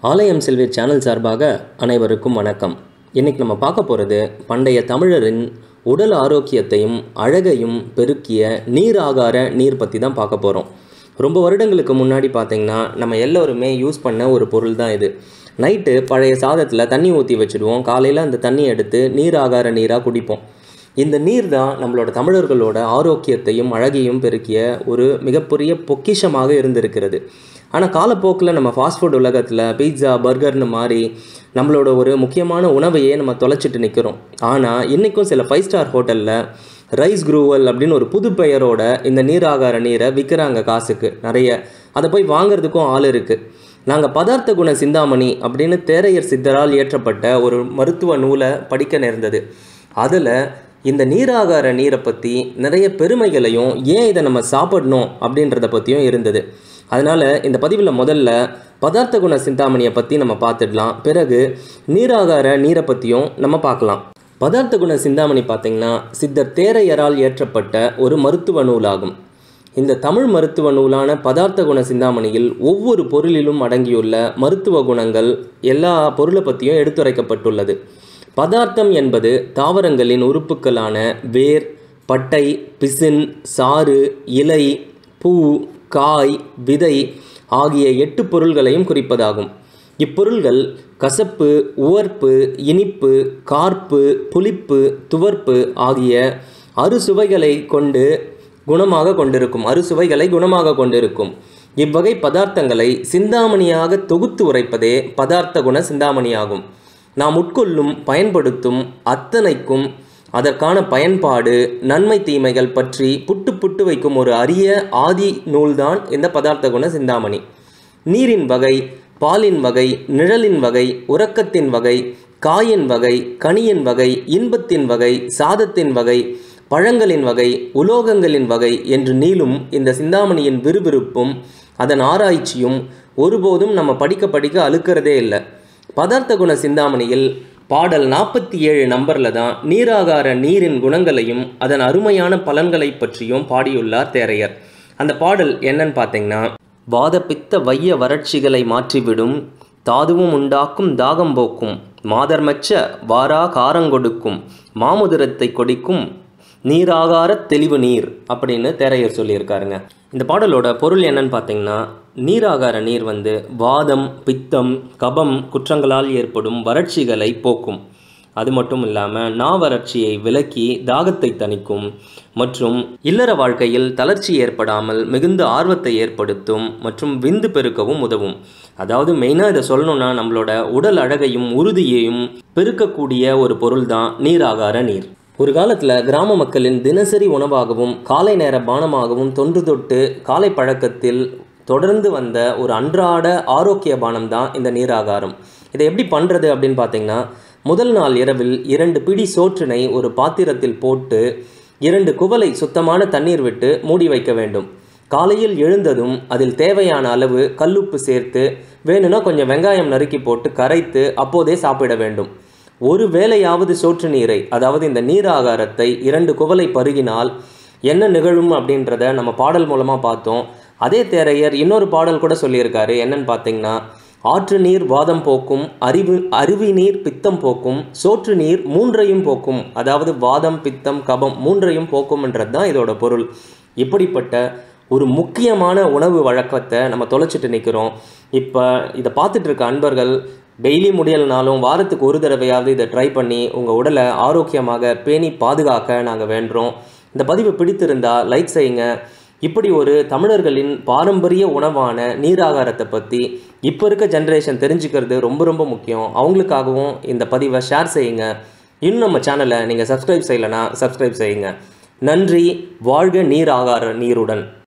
ஆலயம் செல்வி சேனல் சார்பாக அனைவருக்கும் வணக்கம் இன்னைக்கு நம்ம பார்க்க போகிறது பண்டைய தமிழரின் உடல் ஆரோக்கியத்தையும் அழகையும் பெருக்கிய நீர் ஆகார நீர் பற்றி தான் பார்க்க போகிறோம் ரொம்ப வருடங்களுக்கு முன்னாடி பார்த்தீங்கன்னா நம்ம எல்லோருமே யூஸ் பண்ண ஒரு பொருள் தான் இது நைட்டு பழைய சாதத்தில் தண்ணி ஊற்றி வச்சுடுவோம் காலையில் அந்த தண்ணி எடுத்து நீர் ஆகார நீராக குடிப்போம் இந்த நீர் தான் நம்மளோட தமிழர்களோட ஆரோக்கியத்தையும் அழகையும் பெருக்கிய ஒரு மிகப்பெரிய பொக்கிஷமாக இருந்திருக்கிறது ஆனால் காலப்போக்கில் நம்ம ஃபாஸ்ட் ஃபுட் உலகத்தில் பீட்சா பர்கர்னு மாதிரி நம்மளோட ஒரு முக்கியமான உணவையே நம்ம தொலைச்சிட்டு நிற்கிறோம் ஆனால் இன்றைக்கும் சில ஃபைவ் ஸ்டார் ஹோட்டலில் ரைஸ் குரூவல் அப்படின்னு ஒரு புது பெயரோட இந்த நீராகார நீரை விற்கிறாங்க காசுக்கு நிறைய அதை போய் வாங்குறதுக்கும் ஆள் இருக்குது நாங்கள் பதார்த்த குண சிந்தாமணி அப்படின்னு தேரையர் சித்தரால் இயற்றப்பட்ட ஒரு மருத்துவ நூலை படிக்க நேர்ந்தது அதில் இந்த நீராகார நீரை பற்றி நிறைய பெருமைகளையும் ஏன் இதை நம்ம சாப்பிடணும் அப்படின்றத பற்றியும் இருந்தது அதனால் இந்த பதிவில் முதல்ல பதார்த்த குண சிந்தாமணியை பற்றி நம்ம பார்த்துடலாம் பிறகு நீராகார நீரை பற்றியும் நம்ம பார்க்கலாம் பதார்த்த குண சிந்தாமணி பார்த்திங்கன்னா சித்தர் தேரையரால் இயற்றப்பட்ட ஒரு மருத்துவ நூலாகும் இந்த தமிழ் மருத்துவ நூலான பதார்த்த குண சிந்தாமணியில் ஒவ்வொரு பொருளிலும் அடங்கியுள்ள மருத்துவ குணங்கள் எல்லா பொருளை பற்றியும் எடுத்துரைக்கப்பட்டுள்ளது பதார்த்தம் என்பது தாவரங்களின் உறுப்புகளான வேர் பட்டை பிசின் சாறு இலை பூ காய் விதை ஆகிய எட்டு பொருள்களையும் குறிப்பதாகும் இப்பொருள்கள் கசப்பு உவர்ப்பு இனிப்பு கார்ப்பு புளிப்பு துவர்ப்பு ஆகிய அறுசுவைகளை கொண்டு குணமாக கொண்டிருக்கும் அறுசுவைகளை குணமாக கொண்டிருக்கும் இவ்வகை பதார்த்தங்களை சிந்தாமணியாக தொகுத்து உரைப்பதே பதார்த்த குண சிந்தாமணியாகும் நாம் உட்கொள்ளும் பயன்படுத்தும் அத்தனைக்கும் அதற்கான பயன்பாடு நன்மை தீமைகள் பற்றி புட்டு புட்டு வைக்கும் ஒரு அரிய ஆதி நூல்தான் இந்த பதார்த்த குண சிந்தாமணி நீரின் வகை பாலின் வகை நிழலின் வகை உறக்கத்தின் வகை காயின் வகை கனியின் வகை இன்பத்தின் வகை சாதத்தின் வகை பழங்களின் வகை உலோகங்களின் வகை என்று நீளும் இந்த சிந்தாமணியின் விறுவிறுப்பும் அதன் ஆராய்ச்சியும் ஒருபோதும் நம்ம படிக்க படிக்க அழுக்கிறதே இல்லை பதார்த்த குண சிந்தாமணியில் பாடல் நாற்பத்தி ஏழு நம்பரில் தான் நீராகார நீரின் குணங்களையும் அதன் அருமையான பலன்களை பற்றியும் பாடியுள்ளார் தேரையர் அந்த பாடல் என்னன்னு பார்த்தீங்கன்னா வாதப்பித்த வைய வறட்சிகளை மாற்றிவிடும் தாதுவும் உண்டாக்கும் தாகம் போக்கும் மாதர்மச்ச வாரா காரங்கொடுக்கும் மாமுதிரத்தை கொடிக்கும் நீராகார தெளிவு நீர் அப்படின்னு தேரையர் சொல்லியிருக்காருங்க இந்த பாடலோட பொருள் என்னன்னு பார்த்தீங்கன்னா நீராகார நீர் வந்து வாதம் பித்தம் கபம் குற்றங்களால் ஏற்படும் வறட்சிகளை போக்கும் அது மட்டும் இல்லாமல் நாவறட்சியை விலக்கி தாகத்தை தணிக்கும் மற்றும் இல்லற வாழ்க்கையில் தளர்ச்சி ஏற்படாமல் மிகுந்த ஆர்வத்தை ஏற்படுத்தும் மற்றும் விந்து பெருக்கவும் உதவும் அதாவது மெயினாக இதை சொல்லணும்னா நம்மளோட உடல் அழகையும் உறுதியையும் பெருக்கக்கூடிய ஒரு பொருள் தான் நீராகார நீர் ஒரு காலத்தில் கிராம மக்களின் தினசரி உணவாகவும் காலை நேர பானமாகவும் தொன்று தொட்டு காலை பழக்கத்தில் தொடர்ந்து வந்த ஒரு அன்றாட ஆரோக்கிய பானம் தான் இந்த நீராகாரம் இதை எப்படி பண்ணுறது அப்படின்னு பார்த்தீங்கன்னா முதல் நாள் இரவில் இரண்டு பிடி சோற்றினை ஒரு பாத்திரத்தில் போட்டு இரண்டு குவளை சுத்தமான தண்ணீர் விட்டு மூடி வைக்க வேண்டும் காலையில் எழுந்ததும் அதில் தேவையான அளவு கல்லுப்பு சேர்த்து வேணும்னா கொஞ்சம் வெங்காயம் நறுக்கி போட்டு கரைத்து அப்போதே சாப்பிட வேண்டும் ஒரு வேளையாவது சோற்று நீரை அதாவது இந்த நீர் ஆகாரத்தை இரண்டு குவளை பருகினால் என்ன நிகழும் அப்படின்றத நம்ம பாடல் மூலமாக பார்த்தோம் அதே தேரையர் இன்னொரு பாடல் கூட சொல்லியிருக்காரு என்னன்னு பார்த்தீங்கன்னா ஆற்று நீர் வாதம் போக்கும் அறிவு அருவி நீர் பித்தம் போக்கும் சோற்று நீர் மூன்றையும் போக்கும் அதாவது வாதம் பித்தம் கபம் மூன்றையும் போக்கும்ன்றது தான் இதோட பொருள் இப்படிப்பட்ட ஒரு முக்கியமான உணவு வழக்கத்தை நம்ம தொலைச்சிட்டு நிற்கிறோம் இப்போ இதை பார்த்துட்டு இருக்க அன்பர்கள் டெய்லி முடியலனாலும் வாரத்துக்கு ஒரு தடவையாவது இதை ட்ரை பண்ணி உங்கள் உடலை ஆரோக்கியமாக பேணி பாதுகாக்க நாங்கள் வேண்டுறோம் இந்த பதிவு பிடித்திருந்தால் லைக் செய்யுங்க இப்படி ஒரு தமிழர்களின் பாரம்பரிய உணவான நீராகாரத்தை பற்றி இப்போ இருக்க ஜென்ரேஷன் தெரிஞ்சுக்கிறது ரொம்ப ரொம்ப முக்கியம் அவங்களுக்காகவும் இந்த பதிவை ஷேர் செய்யுங்க இன்னும் நம்ம சேனலை நீங்கள் சப்ஸ்கிரைப் செய்யலைன்னா சப்ஸ்கிரைப் செய்யுங்க நன்றி வாழ்க நீர் ஆகார நீருடன்